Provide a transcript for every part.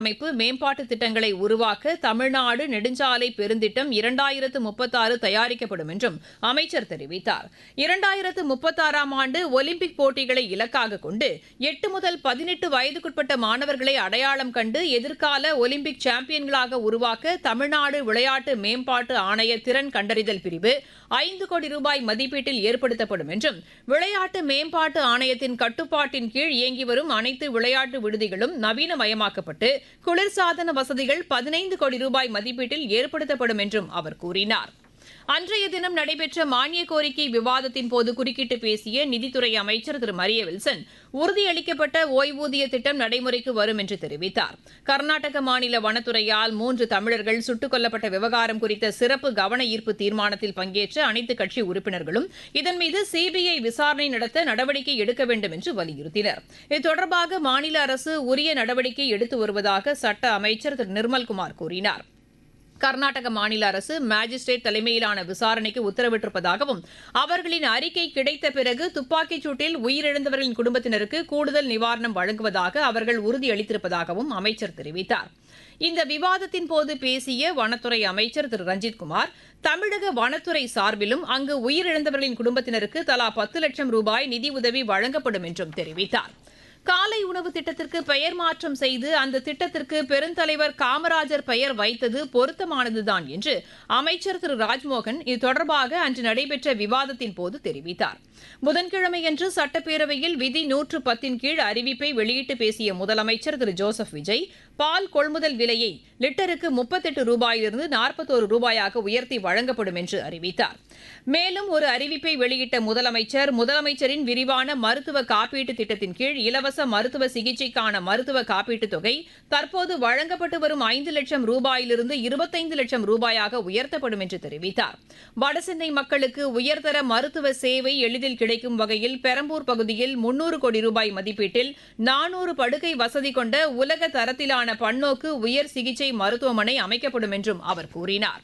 உள்கட்டமைப்பு மேம்பாட்டு திட்டங்களை உருவாக்க தமிழ்நாடு நெடுஞ்சாலை பெருந்திட்டம் இரண்டாயிரத்து முப்பத்தாறு தயாரிக்கப்படும் என்றும் அமைச்சர் தெரிவித்தார் இரண்டாயிரத்து முப்பத்தாறாம் ஆண்டு ஒலிம்பிக் போட்டிகளை இலக்காக கொண்டு எட்டு முதல் பதினெட்டு வயதுக்குட்பட்ட மாணவர்களை அடையாளம் கண்டு எதிர்கால ஒலிம்பிக் சாம்பியன்களாக உருவாக்க தமிழ்நாடு விளையாட்டு மேம்பாட்டு ஆணைய திறன் கண்டறிதல் பிரிவு ஐந்து கோடி ரூபாய் மதிப்பீட்டில் ஏற்படுத்தப்படும் என்றும் விளையாட்டு மேம்பாட்டு ஆணையத்தின் கட்டுப்பாட்டின் கீழ் இயங்கி வரும் அனைத்து விளையாட்டு விடுதிகளும் நவீனமயமாக்கப்பட்டு குளிர்சாதன வசதிகள் பதினைந்து கோடி ரூபாய் மதிப்பீட்டில் ஏற்படுத்தப்படும் என்றும் அவர் கூறினார் அன்றைய தினம் நடைபெற்ற மானிய கோரிக்கை விவாதத்தின் போது குறுக்கிட்டு பேசிய நிதித்துறை அமைச்சர் திரு மரிய வில்சன் உறுதியளிக்கப்பட்ட ஓய்வூதிய திட்டம் நடைமுறைக்கு வரும் என்று தெரிவித்தார் கர்நாடக மாநில வனத்துறையால் மூன்று தமிழர்கள் சுட்டுக் கொல்லப்பட்ட விவகாரம் குறித்த சிறப்பு கவன ஈர்ப்பு தீர்மானத்தில் பங்கேற்ற அனைத்து கட்சி உறுப்பினர்களும் இதன் மீது சிபிஐ விசாரணை நடத்த நடவடிக்கை எடுக்க வேண்டும் என்று வலியுறுத்தினர் இது தொடர்பாக மாநில அரசு உரிய நடவடிக்கை எடுத்து வருவதாக சட்ட அமைச்சர் திரு நிர்மல்குமார் கூறினார் கர்நாடக மாநில அரசு மாஜிஸ்ட்ரேட் தலைமையிலான விசாரணைக்கு உத்தரவிட்டிருப்பதாகவும் அவர்களின் அறிக்கை கிடைத்த பிறகு துப்பாக்கிச் சூட்டில் உயிரிழந்தவர்களின் குடும்பத்தினருக்கு கூடுதல் நிவாரணம் வழங்குவதாக அவர்கள் உறுதியளித்திருப்பதாகவும் அமைச்சர் தெரிவித்தார் இந்த விவாதத்தின் போது பேசிய வனத்துறை அமைச்சர் திரு ரஞ்சித்குமார் தமிழக வனத்துறை சார்பிலும் அங்கு உயிரிழந்தவர்களின் குடும்பத்தினருக்கு தலா பத்து லட்சம் ரூபாய் நிதியுதவி வழங்கப்படும் என்றும் தெரிவித்தார் காலை உணவு திட்டத்திற்கு பெயர் மாற்றம் செய்து அந்த திட்டத்திற்கு பெருந்தலைவர் காமராஜர் பெயர் வைத்தது பொருத்தமானதுதான் என்று அமைச்சர் திரு ராஜ்மோகன் இது தொடர்பாக அன்று நடைபெற்ற விவாதத்தின் போது தெரிவித்தார் புதன்கிழமையன்று சட்டப்பேரவையில் விதி நூற்று பத்தின் கீழ் அறிவிப்பை வெளியிட்டு பேசிய முதலமைச்சர் திரு ஜோசப் விஜய் பால் கொள்முதல் விலையை லிட்டருக்கு முப்பத்தெட்டு ரூபாயிலிருந்து நாற்பத்தோரு ரூபாயாக உயர்த்தி வழங்கப்படும் என்று அறிவித்தார் மேலும் ஒரு அறிவிப்பை வெளியிட்ட முதலமைச்சர் முதலமைச்சரின் விரிவான மருத்துவ காப்பீட்டு திட்டத்தின் கீழ் இலவச மருத்துவ சிகிச்சைக்கான மருத்துவ காப்பீட்டுத் தொகை தற்போது வழங்கப்பட்டு வரும் ஐந்து லட்சம் ரூபாயிலிருந்து இருபத்தைந்து லட்சம் ரூபாயாக உயர்த்தப்படும் என்று தெரிவித்தார் வடசென்னை மக்களுக்கு உயர்தர மருத்துவ சேவை எளிதில் கிடைக்கும் வகையில் பெரம்பூர் பகுதியில் முன்னூறு கோடி ரூபாய் மதிப்பீட்டில் நானூறு படுக்கை வசதி கொண்ட உலக தரத்திலான பன்னோக்கு உயர் சிகிச்சை மருத்துவமனை அமைக்கப்படும் என்றும் அவர் கூறினார்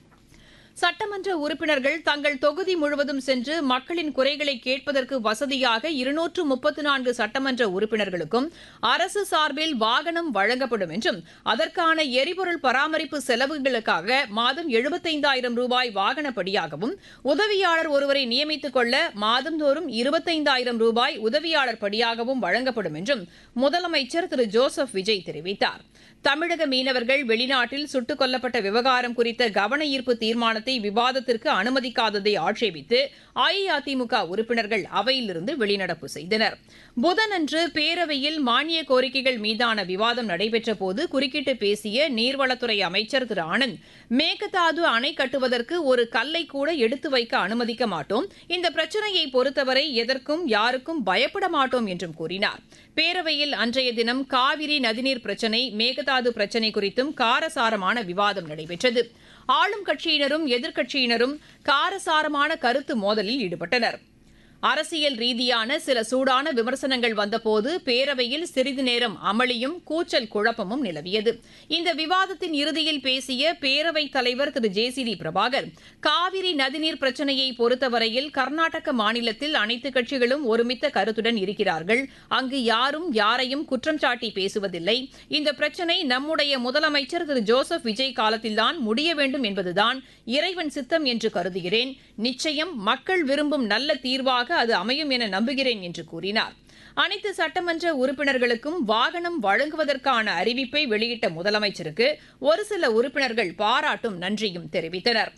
சட்டமன்ற உறுப்பினர்கள் தங்கள் தொகுதி முழுவதும் சென்று மக்களின் குறைகளை கேட்பதற்கு வசதியாக இருநூற்று முப்பத்து நான்கு சட்டமன்ற உறுப்பினர்களுக்கும் அரசு சார்பில் வாகனம் வழங்கப்படும் என்றும் அதற்கான எரிபொருள் பராமரிப்பு செலவுகளுக்காக மாதம் எழுபத்தைந்தாயிரம் ரூபாய் வாகனப்படியாகவும் உதவியாளர் ஒருவரை நியமித்துக் கொள்ள மாதந்தோறும் இருபத்தைந்தாயிரம் ரூபாய் உதவியாளர் படியாகவும் வழங்கப்படும் என்றும் முதலமைச்சர் திரு ஜோசப் விஜய் தெரிவித்தார் தமிழக மீனவர்கள் வெளிநாட்டில் சுட்டுக் கொல்லப்பட்ட விவகாரம் குறித்த கவன ஈர்ப்பு தீர்மானத்தை விவாதத்திற்கு அனுமதிக்காததை ஆட்சேபித்து அஇஅதிமுக உறுப்பினர்கள் அவையிலிருந்து வெளிநடப்பு செய்தனர் புதனன்று பேரவையில் மானிய கோரிக்கைகள் மீதான விவாதம் நடைபெற்ற போது குறுக்கிட்டு பேசிய நீர்வளத்துறை அமைச்சர் திரு ஆனந்த் மேகதாது அணை கட்டுவதற்கு ஒரு கல்லை கூட எடுத்து வைக்க அனுமதிக்க மாட்டோம் இந்த பிரச்சனையை பொறுத்தவரை எதற்கும் யாருக்கும் பயப்பட மாட்டோம் என்றும் கூறினார் பேரவையில் அன்றைய தினம் காவிரி நதிநீர் பிரச்சினை மேகதாது பிரச்சினை குறித்தும் காரசாரமான விவாதம் நடைபெற்றது ஆளும் கட்சியினரும் எதிர்க்கட்சியினரும் காரசாரமான கருத்து மோதலில் ஈடுபட்டனர் அரசியல் ரீதியான சில சூடான விமர்சனங்கள் வந்தபோது பேரவையில் சிறிது நேரம் அமளியும் கூச்சல் குழப்பமும் நிலவியது இந்த விவாதத்தின் இறுதியில் பேசிய பேரவைத் தலைவர் Thiru J C D Prabhakar Kaveri நதிநீர் பிரச்சினையை பொறுத்தவரையில் கர்நாடக மாநிலத்தில் அனைத்து கட்சிகளும் ஒருமித்த கருத்துடன் இருக்கிறார்கள் அங்கு யாரும் யாரையும் குற்றம் சாட்டி பேசுவதில்லை இந்த பிரச்சினை நம்முடைய முதலமைச்சர் திரு ஜோசப் விஜய் காலத்தில்தான் முடிய வேண்டும் என்பதுதான் இறைவன் சித்தம் என்று கருதுகிறேன் நிச்சயம் மக்கள் விரும்பும் நல்ல தீர்வாக அது அமையும் என நம்புகிறேன் என்று கூறினார் அனைத்து சட்டமன்ற உறுப்பினர்களுக்கும் வாகனம் வழங்குவதற்கான அறிவிப்பை வெளியிட்ட முதலமைச்சருக்கு ஒரு சில உறுப்பினர்கள் பாராட்டும் நன்றியும் தெரிவித்தனர்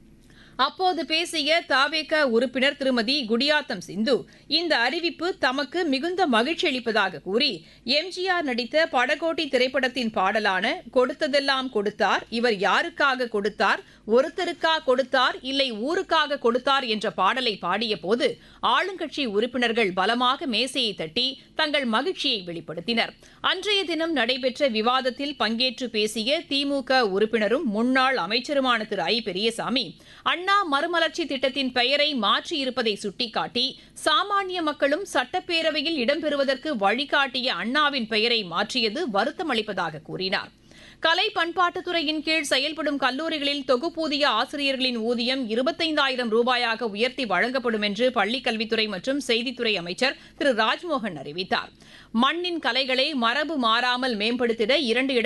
அப்போது பேசிய தாவேக உறுப்பினர் திருமதி குடியாத்தம் சிந்து இந்த அறிவிப்பு தமக்கு மிகுந்த மகிழ்ச்சி அளிப்பதாக கூறி எம்ஜிஆர் நடித்த படகோட்டி திரைப்படத்தின் பாடலான கொடுத்ததெல்லாம் கொடுத்தார் இவர் யாருக்காக கொடுத்தார் ஒருத்தருக்கா கொடுத்தார் இல்லை ஊருக்காக கொடுத்தார் என்ற பாடலை பாடிய போது ஆளுங்கட்சி உறுப்பினர்கள் பலமாக மேசையை தட்டி தங்கள் மகிழ்ச்சியை வெளிப்படுத்தினர் அன்றைய தினம் நடைபெற்ற விவாதத்தில் பங்கேற்று பேசிய திமுக உறுப்பினரும் முன்னாள் அமைச்சருமான திரு ஐ பெரியசாமி அண்ணா மறுமலர்ச்சி திட்டத்தின் பெயரை மாற்றியிருப்பதை சுட்டிக்காட்டி சாமானிய மக்களும் சட்டப்பேரவையில் இடம்பெறுவதற்கு வழிகாட்டிய அண்ணாவின் பெயரை மாற்றியது வருத்தம் அளிப்பதாக கூறினார் கலை பண்பாட்டுத்துறையின் கீழ் செயல்படும் கல்லூரிகளில் தொகுப்பூதிய ஆசிரியர்களின் ஊதியம் இருபத்தைந்தாயிரம் ரூபாயாக உயர்த்தி வழங்கப்படும் என்று பள்ளிக் கல்வித்துறை மற்றும் செய்தித்துறை அமைச்சர் திரு ராஜ்மோகன் அறிவித்தார் மண்ணின் கலைகளை மரபு மாறாமல் மேம்படுத்திட இரண்டு